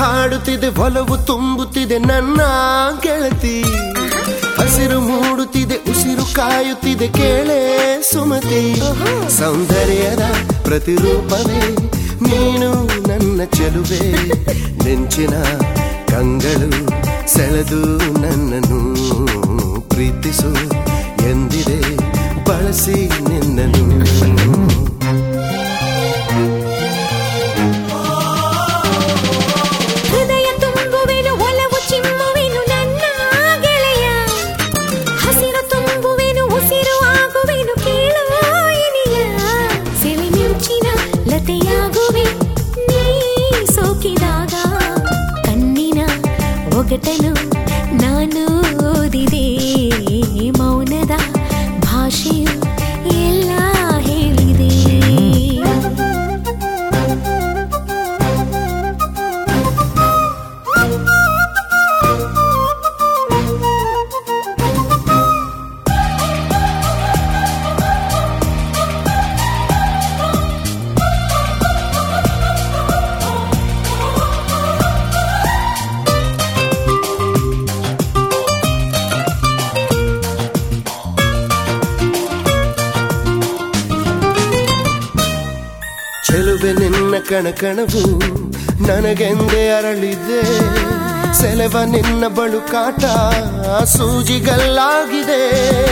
ಹಾಡುತ್ತಿದೆ ಒಲವು ತುಂಬುತ್ತಿದೆ ನನ್ನ ಗೆಳತಿ ಹಸಿರು ಮೂಡುತ್ತಿದೆ ಉಸಿರು ಕಾಯುತ್ತಿದೆ ಕೇಳೆ ಸುಮತಿ ಸೌಂದರ್ಯದ ಪ್ರತಿರೂಪವೇ ನೀನು ನನ್ನ ಚೆಲುವೆ ನೆಂಚಿನ ಕಂಗಳು ಸೆಳೆದು ನನ್ನನ್ನು ಪ್ರೀತಿಸು ಎಂದಿದೆ ಬಳಸಿ ನಿನ್ನನು ಹೃದಯ ತುಂಬುವೆನು ಒಲವು ಚಿಮ್ಮುವೆನು ನನ್ನ ಗೆಳೆಯ ಹಸಿರು ತುಂಬುವೆನು ಉಸಿರು ಆಗುವೆನು ಕೇಳೋ ಇನಿಯ ಸೆಳೆ ಮಿಂಚಿನ ಲತೆಯಾಗುವೆ ನೀ ಸೋಕಿದಾಗ ಕಣ್ಣಿನ ಒಗಟನು ನಾನು ಓದಿದೆ ಮೌನದ ಭಾಷೆಯು ಎಲ್ಲ ಹೇಳಿದೆ ಚೆಲುವೆ ನಿನ್ನ ಕಣಕಣವು ನನಗೆಂದೇ ಅರಳಿದೆ ಸೆಲೆವ ನಿನ್ನ ಬಳುಕಾಟ ಸೂಜಿಗಲ್ಲಾಗಿದೆ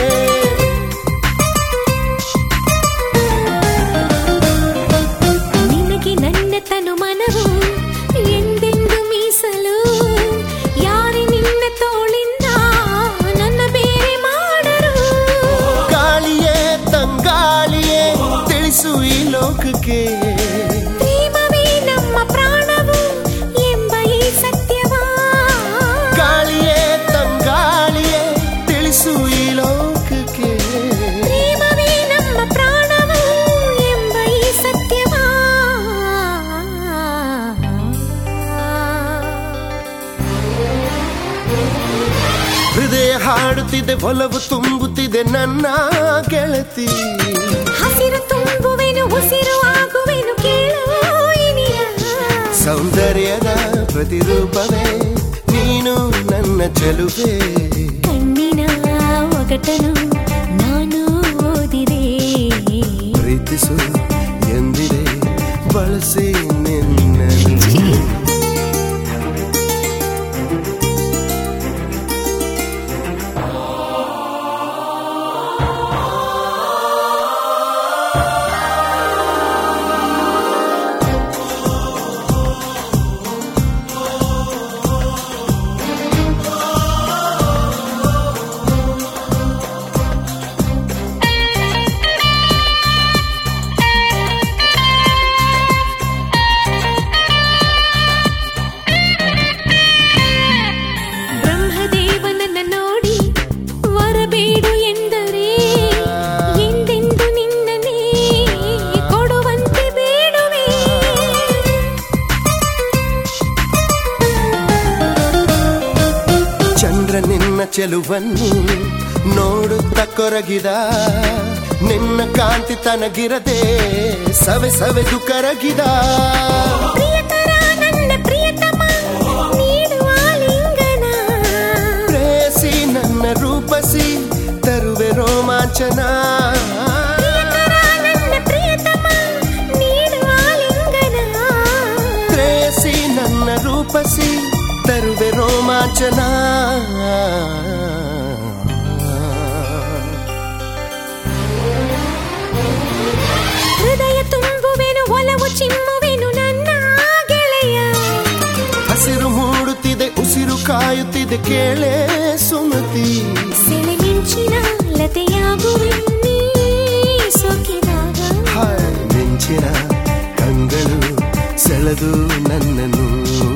ನಿನಗೆ ನನ್ನ ತನು ಮನವು ಎಂದೆಂದು ಮೀಸಲು ಯಾರೇ ನಿನ್ನ ತೋಳಿಂದ ನನ್ನ ಬೇರೆ ಮಾಡರು ಗಾಳಿಯೇ ತಂಗಾಳಿಯೇ ತಿಳಿಸು ಈ ಲೋಕಕ್ಕೆ ಪ್ರೇಮವೇ ನಮ್ಮ ಪ್ರಾಣವು ಎಂಬ ಈ ಸತ್ಯವಾ ಗಾಳಿಯೇ ತಂಗಾಳಿಯೇ ತಿಳಿಸು ಈ ಲೋಕಕ್ಕೆ ಪ್ರೇಮವೇ ನಮ್ಮ ಪ್ರಾಣವು ಎಂಬ ಈ ಸತ್ಯವಾ ಹೃದಯ ಹಾಡುತ್ತಿದೆ ಒಲವು ತುಂಬುತ್ತಿದೆ ನನ್ನ ಗೆಳತಿ ಹಸಿರು ತುಂಬುವೆನು ಉಸಿರು ಆಗುವೆನು ಕೇಳೋ ಇನಿಯ ಸೌಂದರ್ಯದ ಪ್ರತಿರೂಪವೇ ನೀನು ನನ್ನ ಚೆಲುವೆ ಕಣ್ಣಿನ ಒಗಟನು ನಾನು ಓದಿದೆ ಪ್ರೀತಿಸು ಎಂದಿದೆ ಬಳಸಿ ನಿನ್ನನು ಬ್ರಹ್ಮದೇವನನ್ನ ನೋಡಿ ವರಬೇಡು ಎಂದರೆ ಎಂದೆಂದು ನಿನ್ನನೇ ಕೊಡುವಂತೆ ಬೇಡುವೆ ಚಂದ್ರ ನಿನ್ನ ಚೆಲುವನ್ನು ನೋಡುತ್ತ ಕೊರಗಿದ ನಿನ್ನ ಕಾಂತಿ ತನಗಿರದೆ ಸವೆ ಸವೆದು ಕರಗಿದ ಪ್ರಿಯತರ ನನ್ನ ಪ್ರಿಯತಮ ನೀಡುವ ಲಿಂಗನ ಪ್ರೇಸಿ ನನ್ನ ರೂಪಸಿ ತರುವೆ ರೋಮಾಂಚನ ಪ್ರಿಯತರ ನನ್ನ ಪ್ರಿಯತಮ ನೀಡುವ ಲಿಂಗನ ಪ್ರೇಸಿ ನನ್ನ ರೂಪಸಿ ತರುವೆ ರೋಮಾಂಚನ ಹೃದಯ ತುಂಬುವೆನು ಒಲವು ಚಿಮ್ಮುವೆನು ನನ್ನ ಗೆಳೆಯ ಹಸಿರು ಮೂಡುತ್ತಿದೆ ಉಸಿರು ಕಾಯುತ್ತಿದೆ ಕೇಳೆ ಸುಮತಿ ಸೆಳೆ ಮಿಂಚಿನ ಲತೆಯಾಗುವೆ ನೀ ಸೋಕಿದಾಗ ಹಾಯ್ ಮಿಂಚಿನ ಕಂಗಳು ಸೆಳೆದು ನನ್ನನ್ನು